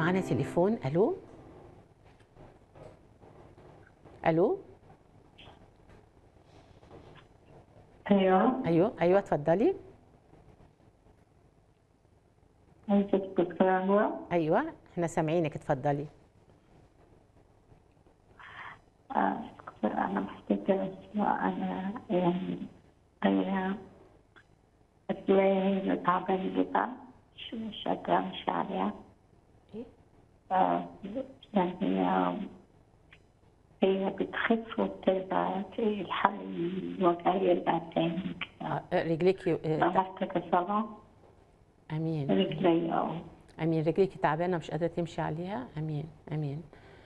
معانا تليفون الو الو ايوه ايوه ايوه اتفضلي عايزة دكتورة نورة ايوه احنا سامعينك اتفضلي آه، دكتورة أنا محتاجة أسمع أنا يعني أنا رجلي تعبانة جدا شو مش قادرة أمشي عليها إيه؟ آه، يعني آه، هي بتخف وبترجع الحل الوجع يرجع تاني كده. آه، رجليكي آه، أنا محتاجة صلاة امين رجلي اه امين رجليكي تعبانه مش قادره تمشي عليها امين امين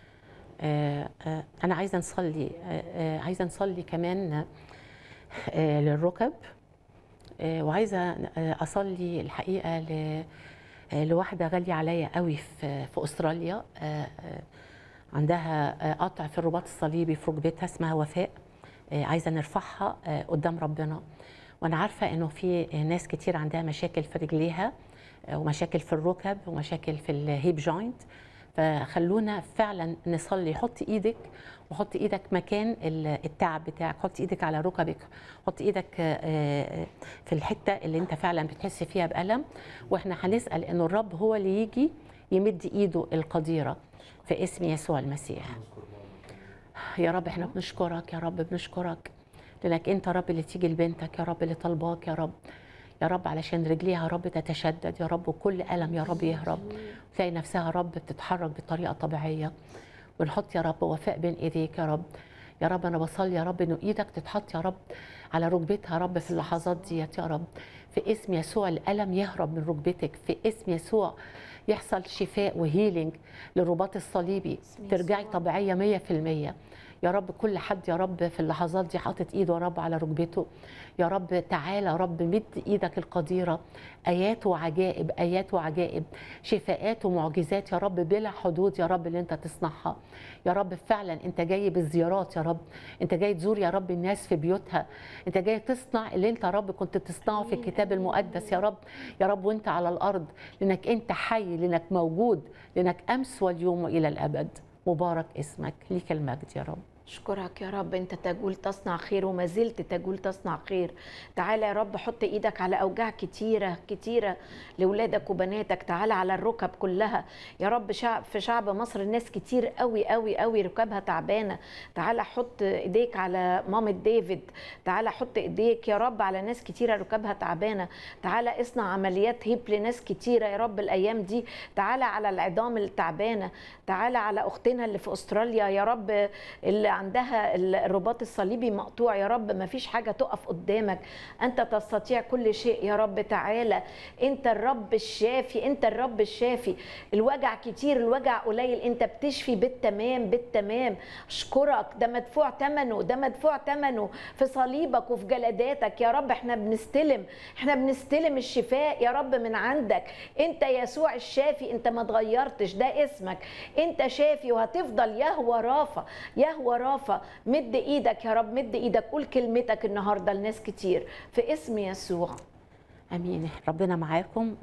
آه آه انا عايزه نصلي آه آه عايزه نصلي كمان آه للركب آه وعايزه آه اصلي الحقيقه ل آه، لواحده غاليه عليا قوي في في استراليا آه آه عندها آه، قطع في الرباط الصليبي في ركبتها اسمها وفاء آه، عايزه نرفعها آه، قدام ربنا وانا عارفه انه في ناس كتير عندها مشاكل في رجليها آه، ومشاكل في الركب ومشاكل في الهيب جوينت فخلونا فعلا نصلي حط ايدك وحط ايدك مكان ال- التعب بتاعك حط ايدك على ركبك حط ايدك آه، في الحته اللي انت فعلا بتحس فيها بالم واحنا هنسال انه الرب هو اللي يجي يمد ايده القديره في اسم يسوع المسيح يا رب احنا بنشكرك يا رب بنشكرك لانك انت رب اللي تيجي لبنتك يا رب اللي طلباك يا رب يا رب علشان رجليها يا رب تتشدد يا رب وكل ألم يا رب يهرب تلاقي نفسها يا رب بتتحرك بطريقة طبيعية ونحط يا رب وفاء بين ايديك يا رب يا رب انا بصلي يا رب انه ايدك تتحط يا رب على ركبتها يا رب في اللحظات ديت يا رب في اسم يسوع الالم يهرب من ركبتك في اسم يسوع يحصل شفاء وهيلينج للرباط الصليبي ترجعي طبيعيه 100% يا رب كل حد يا رب في اللحظات دي حاطط ايده يا رب على ركبته يا رب تعالى يا رب مد ايدك القديره ايات وعجائب ايات وعجائب شفاءات ومعجزات يا رب بلا حدود يا رب اللي انت تصنعها يا رب فعلا انت جاي بالزيارات يا رب انت جاي تزور يا رب الناس في بيوتها انت جاي تصنع اللي انت يا رب كنت تصنعه في الكتاب المقدس يا رب يا رب وانت على الارض لانك انت حي لانك موجود لانك امس واليوم والى الابد مبارك اسمك ليك المجد يا رب اشكرك يا رب انت تجول تصنع خير وما زلت تجول تصنع خير تعالى يا رب حط ايدك على اوجاع كتيره كتيره لاولادك وبناتك تعالى على الركب كلها يا رب شعب في شعب مصر الناس كتير قوي قوي قوي ركابها تعبانه تعالى حط ايديك على مامة ديفيد تعالى حط ايديك يا رب على ناس كتيره ركابها تعبانه تعالى اصنع عمليات هيب لناس كتيره يا رب الايام دي تعالى على العظام التعبانه تعالى على اختنا اللي في استراليا يا رب اللي عندها الرباط الصليبي مقطوع يا رب ما فيش حاجه تقف قدامك انت تستطيع كل شيء يا رب تعالى انت الرب الشافي انت الرب الشافي الوجع كتير الوجع قليل انت بتشفي بالتمام بالتمام اشكرك ده مدفوع ثمنه ده مدفوع ثمنه في صليبك وفي جلداتك يا رب احنا بنستلم احنا بنستلم الشفاء يا رب من عندك انت يسوع الشافي انت ما اتغيرتش ده اسمك انت شافي وهتفضل يهوى رافع يهوى رافع مد ايدك يا رب مد ايدك قول كلمتك النهارده لناس كتير في اسم يسوع امين ربنا معاكم